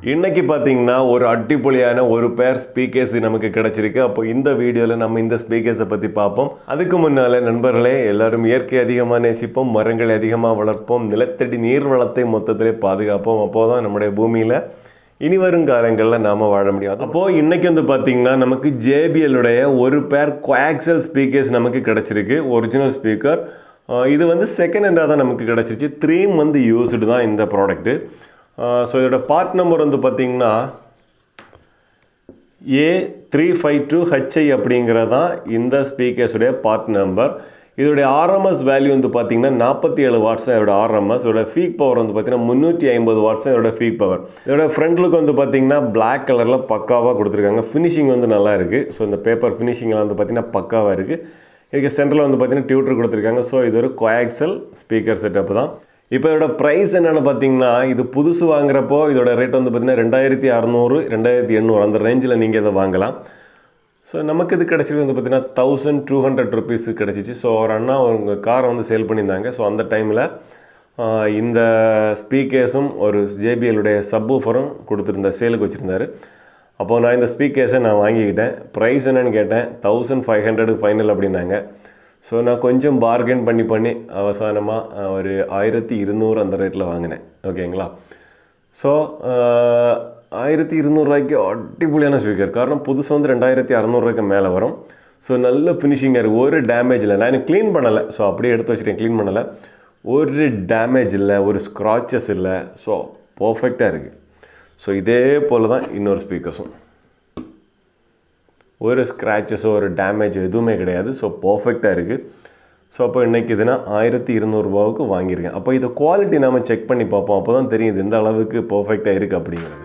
இன்னைக்கு பார்த்தீங்கன்னா ஒரு அடிப்பொலியான ஒரு பேர் ஸ்பீக்கர்ஸ் நமக்கு கிடைச்சிருக்கு அப்போ இந்த வீடியோவில் நம்ம இந்த ஸ்பீக்கர்ஸை பற்றி பார்ப்போம் அதுக்கு முன்னால் நண்பர்களே எல்லாரும் இயற்கை அதிகமாக நேசிப்போம் மரங்களை அதிகமாக வளர்ப்போம் நிலத்தடி நீர் வளத்தை மொத்தத்திலே பாதுகாப்போம் அப்போ தான் நம்முடைய பூமியில் இனி வரும் காலங்களில் நாம் வாழ முடியாது அப்போது இன்றைக்கி வந்து பார்த்திங்கன்னா நமக்கு ஜேபிஎல்லுடைய ஒரு பேர் கோஆக்சல் ஸ்பீக்கர்ஸ் நமக்கு கிடச்சிருக்கு ஒரிஜினல் ஸ்பீக்கர் இது வந்து செகண்ட் ஹேண்டாக தான் நமக்கு கிடச்சிருச்சு த்ரீ மந்த் யூஸ்டு தான் இந்த ப்ராடக்ட்டு ஸோ இதோட பார்ட் நம்பர் வந்து பார்த்திங்கன்னா A three five two H I அப்படிங்கிறது தான் இந்த ஸ்பீக்கர்ஸுடைய பார்ட் நம்பர் இதோடைய ஆர்எம்எஸ் வேல்யூ வந்து பார்த்தீங்கன்னா நாற்பத்தி ஏழு வாட்ஸ் இதோட ஆர்எம்எஸ் இதோட ஃபீக் பவர் வந்து பார்த்தீங்கன்னா முந்நூற்றி ஐம்பது வாட்ஸ் இதோட ஃபீக் பவர் இதோட ஃப்ரண்ட் லுக் வந்து பார்த்தீங்கன்னா பிளாக் கலரில் பக்காவாக கொடுத்துருக்காங்க ஃபினிஷிங் வந்து நல்லா இருக்குது ஸோ இந்த பேப்பர் ஃபினிஷிங்கில் வந்து பார்த்தீங்கன்னா பக்காவாக இருக்குது இதுக்கு சென்டரில் வந்து பார்த்தீங்கன்னா டியூட்டர் கொடுத்துருக்காங்க ஸோ இது ஒரு கோஆக்சல் ஸ்பீக்கர் செட்டப் தான் இப்போ இதோட ப்ரைஸ் என்னென்னு பார்த்தீங்கன்னா இது புதுசு வாங்குறப்போ இதோட ரேட் வந்து பார்த்தீங்கன்னா ரெண்டாயிரத்தி அறநூறு ரெண்டாயிரத்தி எண்ணூறு அந்த ரேஞ்சில் நீங்கள் இதை வாங்கலாம் ஸோ நமக்கு இது கிடச்சிருக்கு வந்து பார்த்தீங்கன்னா தௌசண்ட் டூ ஹண்ட்ரட் ருபீஸ் கிடச்சிச்சு ஸோ ஒரு அண்ணா அவங்க காரை வந்து சேல் பண்ணியிருந்தாங்க ஸோ அந்த டைமில் இந்த ஸ்பீக்கர்ஸும் ஒரு ஜேபிஎல்லுடைய சப்வூஃபரும் கொடுத்துருந்த சேலுக்கு வச்சுருந்தாரு அப்போது நான் இந்த ஸ்பீக்கர்ஸை நான் வாங்கிக்கிட்டேன் ப்ரைஸ் என்னன்னு கேட்டேன் தௌசண்ட் ஃபைவ் ஹண்ட்ரடுக்கு ஃபைனல் அப்படின்னாங்க ஸோ நான் கொஞ்சம் பார்கென் பண்ணி பண்ணி அவசானமாக ஒரு ஆயிரத்தி இருநூறு அந்த ரேட்டில் வாங்கினேன் ஓகேங்களா ஸோ ஆயிரத்தி இருநூறுவாய்க்கு அடிப்பொலியான ஸ்பீக்கர் காரணம் புதுசு வந்து ரெண்டாயிரத்தி அறநூறுவாய்க்கு மேலே வரும் ஸோ நல்ல ஃபினிஷிங்காக இருக்குது ஒரு டேமேஜ் இல்லை நான் எனக்கு க்ளீன் பண்ணலை ஸோ அப்படியே எடுத்து வச்சுட்டேன் க்ளீன் பண்ணலை ஒரு டேமேஜ் இல்லை ஒரு ஸ்க்ராச்சஸ் இல்லை ஸோ பர்ஃபெக்டாக இருக்குது ஸோ இதே போல் தான் இன்னொரு ஸ்பீக்கர்ஸும் ஒரு ஸ்க்ராச்சஸோ ஒரு டேமேஜ் எதுவுமே கிடையாது ஸோ பர்ஃபெக்டாக இருக்குது ஸோ அப்போ இன்றைக்கி இதுனா ஆயிரத்தி இருநூறுபாவுக்கு வாங்கியிருக்கேன் அப்போ இதை குவாலிட்டி நம்ம செக் பண்ணி பார்ப்போம் அப்போ தான் தெரியுது எந்த அளவுக்கு பர்ஃபெக்டாக இருக்குது அப்படிங்கிறது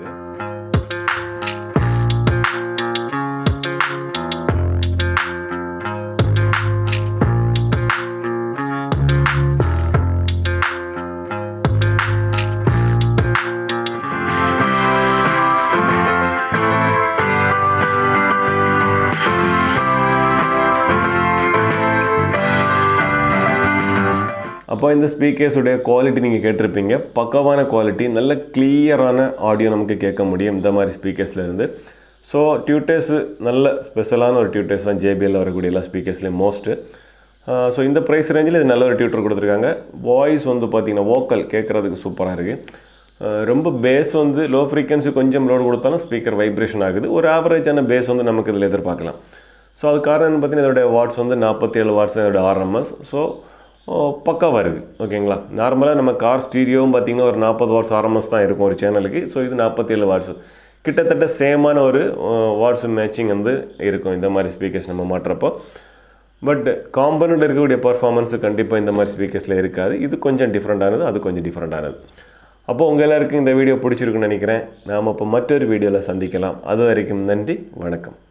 அப்போ இந்த ஸ்பீக்கர்ஸுடைய குவாலிட்டி நீங்கள் கேட்டிருப்பீங்க பக்கவான குவாலிட்டி நல்ல கிளியரான ஆடியோ நமக்கு கேட்க முடியும் இந்த மாதிரி ஸ்பீக்கர்ஸில் இருந்து ஸோ டியூட்டர்ஸு நல்ல ஸ்பெஷலான ஒரு டியூட்டர்ஸ் தான் ஜேபிஎல் வரக்கூடிய எல்லா ஸ்பீக்கர்ஸ்லேயும் மோஸ்ட்டு ஸோ இந்த ப்ரைஸ் ரேஞ்சில் இது நல்ல ஒரு டியூட்டர் கொடுத்துருக்காங்க வாய்ஸ் வந்து பார்த்திங்கன்னா வோக்கல் கேட்குறதுக்கு சூப்பராக இருக்குது ரொம்ப பேஸ் வந்து லோ ஃப்ரீக்வன்சி கொஞ்சம் லோடு கொடுத்தாலும் ஸ்பீக்கர் வைப்ரேஷன் ஆகுது ஒரு ஆவரேஜான பேஸ் வந்து நமக்கு இதில் எதிர்பார்க்கலாம் ஸோ அது காரணம் பார்த்தீங்கன்னா இதோடைய வாட்ஸ் வந்து நாற்பத்தி ஏழு வாட்ஸ் இதோட ஆர்எம்எஸ் ஸோ பக்காவாக இருக்குது ஓகேங்களா நார்மலாக நம்ம கார் ஸ்டீரியோவும் பார்த்திங்கன்னா ஒரு நாற்பது வாட்ஸ் ஆர்எம்எஸ் தான் இருக்கும் ஒரு சேனலுக்கு ஸோ இது நாற்பத்தேழு வாட்ஸ் கிட்டத்தட்ட சேமான ஒரு வாட்ஸ் மேட்சிங் வந்து இருக்கும் இந்த மாதிரி ஸ்பீக்கர்ஸ் நம்ம மாட்டுறப்போ பட் காம்பனண்ட் இருக்கக்கூடிய பர்ஃபார்மன்ஸு கண்டிப்பாக இந்த மாதிரி ஸ்பீக்கர்ஸில் இருக்காது இது கொஞ்சம் டிஃப்ரெண்ட்டானது அது கொஞ்சம் டிஃப்ரெண்ட்டானது அப்போது உங்கள் எல்லாருக்கும் இந்த வீடியோ பிடிச்சிருக்குன்னு நினைக்கிறேன் நாம் அப்போ மற்றொரு வீடியோவில் சந்திக்கலாம் அது வரைக்கும் நன்றி வணக்கம்